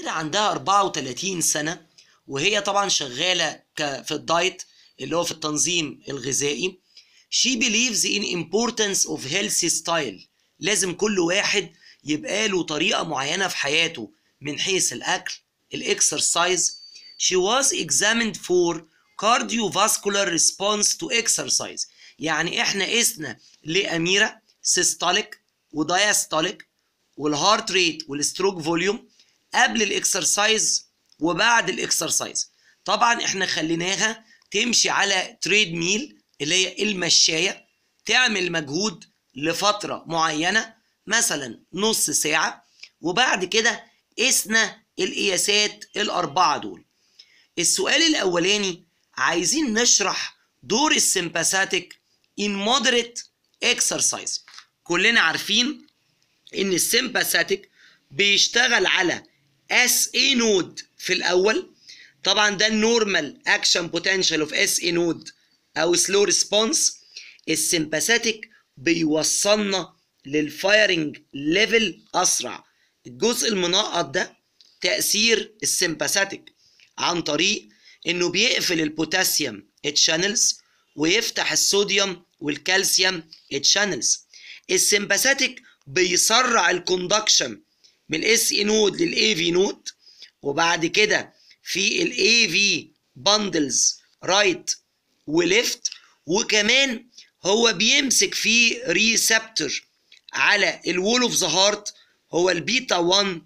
واحدة عندها 34 سنة وهي طبعا شغالة ك- في الدايت اللي هو في التنظيم الغذائي she believes in importance of healthy style لازم كل واحد يبقى له طريقة معينة في حياته من حيث الأكل الإكسرسايز she was examined for cardiovascular response to exercise يعني احنا قسنا لأميرة systolic ودايستوليك والهارت ريت والستروك فوليوم قبل الاكسرسايز وبعد الاكسرسايز طبعا احنا خليناها تمشي على تريد ميل اللي هي المشاية تعمل مجهود لفترة معينة مثلا نص ساعة وبعد كده قسنا القياسات الأربعة دول السؤال الأولاني عايزين نشرح دور السمباثيك in moderate exercise كلنا عارفين ان السمباثيك بيشتغل على اس اي نود في الاول طبعا ده النورمال اكشن بوتنشال اوف اس اي نود او سلو ريسبونس السمباثيك بيوصلنا للفايرنج ليفل اسرع الجزء المنقط ده تاثير السمباثيك عن طريق انه بيقفل البوتاسيوم تشانلز ويفتح الصوديوم والكالسيوم تشانلز السمباثيك بيسرع الكوندكشن من الاس اي نود للاي في نود وبعد كده في الاي في باندلز رايت وليفت وكمان هو بيمسك في ريسبتور على الوول اوف ذا هارت هو البيتا 1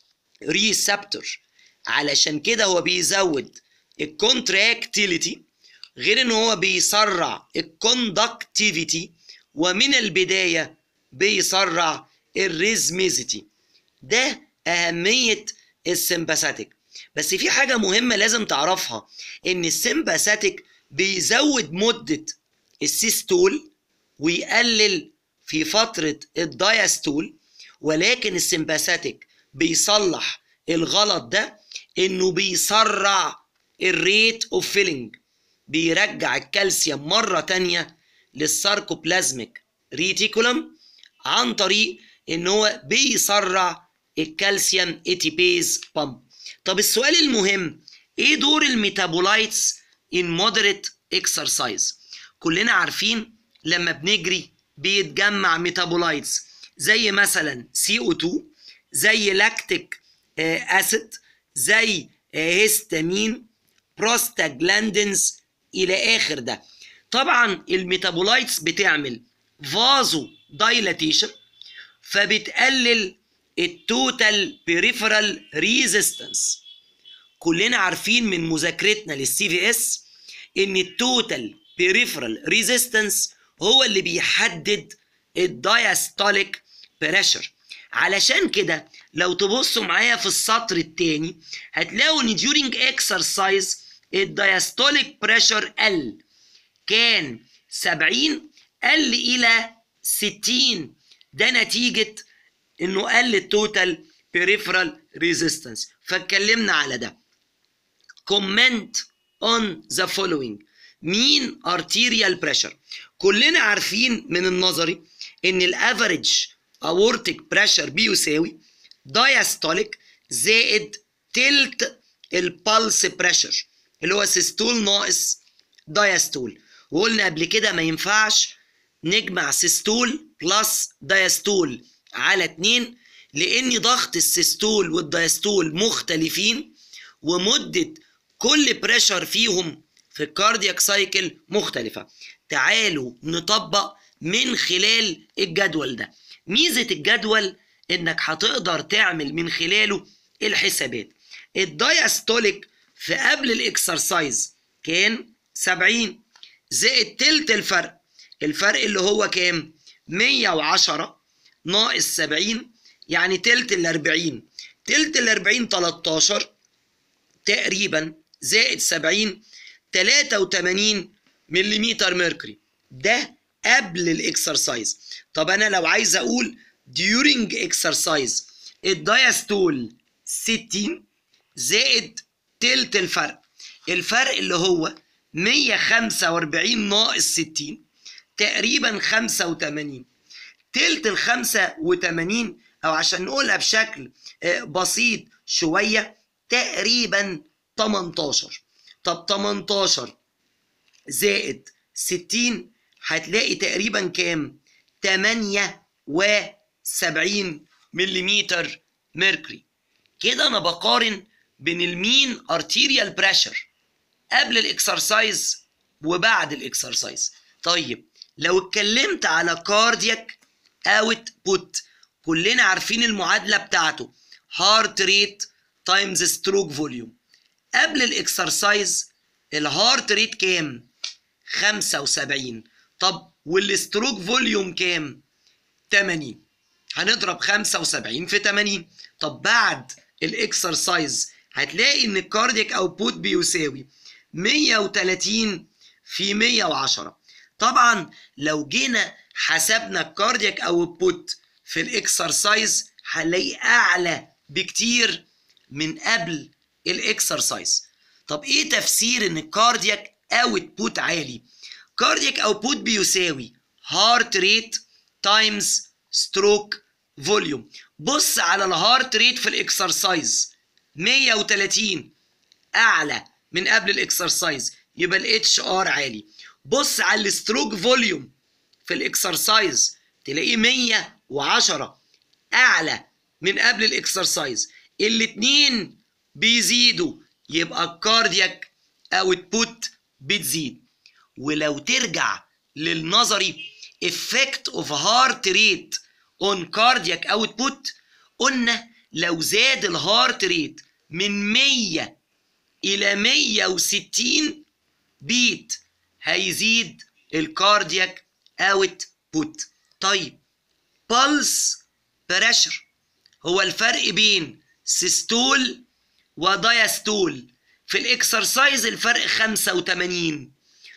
ريسبتور علشان كده هو بيزود الكونتراكتيليتي غير ان هو بيسرع الكوندكتيفيتي ومن البدايه بيسرع الريزميزيتي ده اهميه السمباثيك بس في حاجه مهمه لازم تعرفها ان السمباثيك بيزود مده السيستول ويقلل في فتره الدايستول ولكن السمباثيك بيصلح الغلط ده انه بيسرع الريت اوف فيلينج بيرجع الكالسيوم مره تانية للساركوبلازميك ريتيكولم عن طريق ان هو بيسرع الكالسيوم اتيبيز بامب طب السؤال المهم ايه دور الميتابولايتس ان مودريت اكسرسايز كلنا عارفين لما بنجري بيتجمع ميتابولايتس زي مثلا سي او 2 زي لاكتيك اسيد زي هيستامين بروستاجلاندينز الى اخر ده طبعا الميتابولايتس بتعمل فازو دايلاتيشن فبتقلل التوتال بيريفرال ريزيستنس كلنا عارفين من مذاكرتنا للسي في اس ان التوتال بيريفرال ريزيستنس هو اللي بيحدد الدايستوليك بريشر علشان كده لو تبصوا معايا في السطر الثاني هتلاقوا ان during exercise الدايستوليك بريشر قل كان 70 قل الى 60 ده نتيجه انه قل التوتال بيريفرال ريزيستنس فاتكلمنا على ده كومنت اون ذا فولوينج مين ارتيريال بريشر كلنا عارفين من النظري ان الافريج اورتيك بريشر بيساوي دايستوليك زائد تلت البلس بريشر اللي هو سيستول ناقص دايستول وقلنا قبل كده ما ينفعش نجمع سيستول بلس دايستول على 2 لان ضغط السيستول والدايستول مختلفين ومده كل بريشر فيهم في الكاردياك سايكل مختلفه تعالوا نطبق من خلال الجدول ده ميزه الجدول انك هتقدر تعمل من خلاله الحسابات الدايستوليك في قبل الاكسرسايز كان 70 زائد تلت الفرق الفرق اللي هو كام 110 ناقص 70 يعني تلت ال 40 تلت ال 40 13 تقريبا زائد 70 83 ملم ميركوري ده قبل الاكسرسايز طب انا لو عايز اقول during exercise الدايستول 60 زائد تلت الفرق الفرق اللي هو 145 ناقص 60 تقريبا 85 تلت ال 85 او عشان نقولها بشكل آه، بسيط شويه تقريبا 18 طب 18 زائد 60 هتلاقي تقريبا كام 78 ملم ميركوري كده انا بقارن بين المين ارتيريال بريشر قبل الاكسرسايز وبعد الاكسرسايز طيب لو اتكلمت على كاردياك اوت بوت كلنا عارفين المعادله بتاعته هارت ريت تايمز ستروك فوليوم قبل الاكسرسايز الهارت ريت كام 75 طب والستروك فوليوم كام 80 هنضرب 75 في 80 طب بعد الاكسرسايز هتلاقي ان الكاردياك اوتبوت بيساوي 130 في 110 طبعا لو جينا حسبنا الكاردياك اوتبوت في الاكسرسايز هنلاقي اعلى بكتير من قبل الاكسرسايز طب ايه تفسير ان الكاردياك اوتبوت عالي كاردياك اوتبوت بيساوي هارت ريت تايمز ستروك فوليوم بص على الهارت ريت في الاكسرسايز 130 اعلى من قبل الاكسرسايز يبقى الاتش ار عالي بص على الستروك فوليوم في الاكسرسايز تلاقيه 110 اعلى من قبل الاكسرسايز الاتنين بيزيدوا يبقى الكاردياك اوتبوت بتزيد ولو ترجع للنظري effect of heart rate on cardiac output قلنا لو زاد الهارت ريت من 100 إلى 160 بيت هيزيد الكاردياك اوتبوت طيب بلس بريشر هو الفرق بين سيستول ودايستول في الاكسرسايز الفرق 85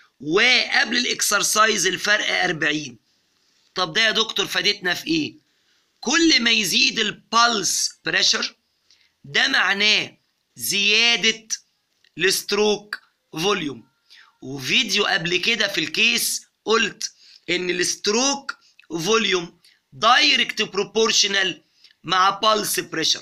وقبل الاكسرسايز الفرق 40 طب ده يا دكتور فادتنا في ايه كل ما يزيد البلس بريشر ده معناه زيادة الستروك فوليوم وفيديو قبل كده في الكيس قلت ان الستروك فوليوم دايركت بروبورشنال مع بالس بريشر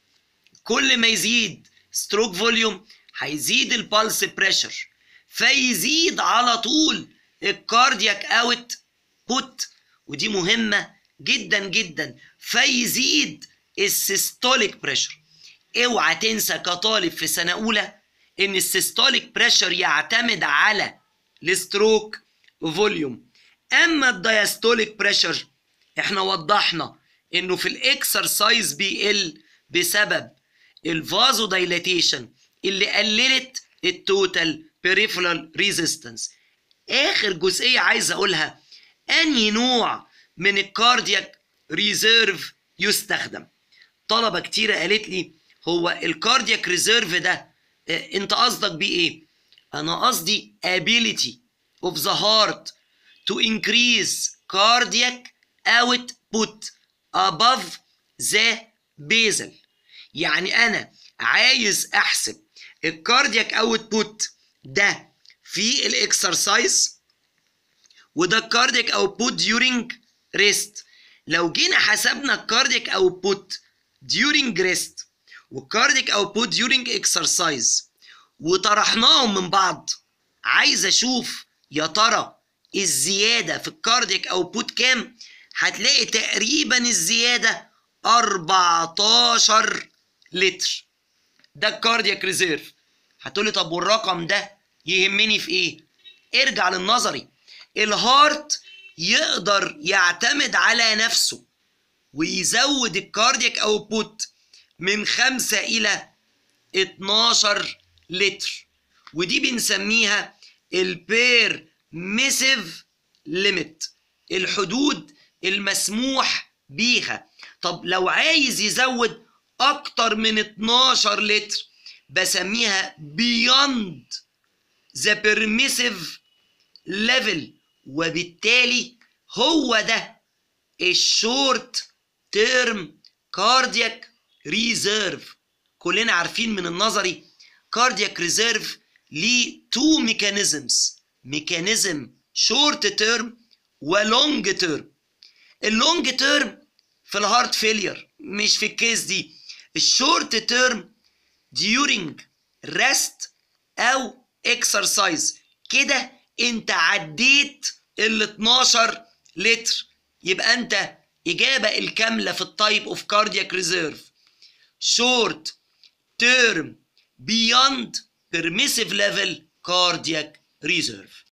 كل ما يزيد ستروك فوليوم هيزيد البالس بريشر فيزيد على طول الكاردياك اوت بوت ودي مهمه جدا جدا فيزيد السيستوليك بريشر اوعى تنسى كطالب في سنه اولى ان السيستوليك بريشر يعتمد على الستروك فوليوم اما الدايستوليك بريشر احنا وضحنا انه في الاكسرسايز بيقل بسبب الفازو دايلاتيشن اللي قللت التوتال بيريفرال ريزيستنس اخر جزئيه عايز اقولها انهي نوع من الكاردياك ريزيرف يستخدم طلبه كتيره قالت لي هو الكاردياك ريزيرف ده آه، انت قصدك بيه ايه انا قصدي ability of the heart to increase cardiac output above the basal يعني انا عايز احسب الكاردياك اوتبوت ده في الاكسرسايز وده الكاردياك اوتبوت ديورنج ريست لو جينا حسبنا الكاردياك اوتبوت ديورنج ريست والكاردياك اوتبوت ديورنج اكسرسايز وطرحناهم من بعض عايز اشوف يا ترى الزياده في الكاردياك اوتبوت كام هتلاقي تقريبا الزياده 14 لتر ده الكاردياك ريزيرف هتقولي طب والرقم ده يهمني في ايه ارجع للنظري الهارت يقدر يعتمد على نفسه ويزود الكاردياك اوتبوت من 5 الى 12 لتر ودي بنسميها البير ميسيف ليميت الحدود المسموح بيها طب لو عايز يزود اكتر من 12 لتر بسميها beyond the permissive level وبالتالي هو ده الشورت تيرم كاردياك ريزيرف كلنا عارفين من النظري كاردياك ريزيرف ليه تو ميكانيزمز ميكانيزم شورت تيرم ولونج تيرم اللونج تيرم في الهارت فيلير مش في الكيس دي الشورت تيرم during rest او exercise كده انت عديت ال 12 لتر يبقى انت اجابه الكامله في التايب اوف كاردياك ريزيرف شورت تيرم beyond permissive level cardiac reserve